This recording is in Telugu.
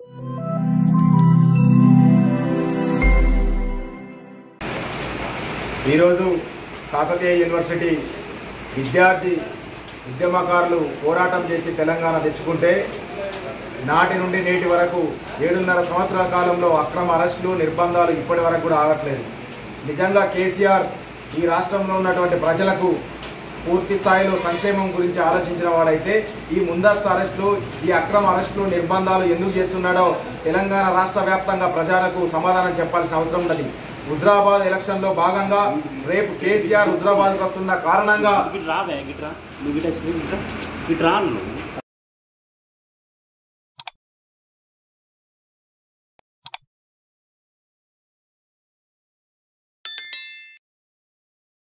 ఈరోజు కాకతీయ యూనివర్సిటీ విద్యార్థి ఉద్యమకారులు పోరాటం చేసి తెలంగాణ తెచ్చుకుంటే నాటి నుండి నేటి వరకు ఏడున్నర సంవత్సరాల కాలంలో అక్రమ అరెస్టులు నిర్బంధాలు ఇప్పటి వరకు కూడా ఆగట్లేదు నిజంగా కేసీఆర్ ఈ రాష్ట్రంలో ఉన్నటువంటి ప్రజలకు పూర్తి స్థాయిలో సంక్షేమం గురించి ఆలోచించిన వాడైతే ఈ ముందస్తు అరెస్టులు ఈ అక్రమ అరెస్టులు నిర్బంధాలు ఎందుకు చేస్తున్నాడో తెలంగాణ రాష్ట్ర వ్యాప్తంగా ప్రజలకు సమాధానం చెప్పాల్సిన అవసరం ఉన్నది హుజరాబాద్ ఎలక్షన్లో భాగంగా రేపు కేసీఆర్ హుజరాబాద్కి వస్తున్న కారణంగా ఇటు రావే గిట్రా నువ్వు గిట్ట గిట్రా ఇటు రా నువ్వు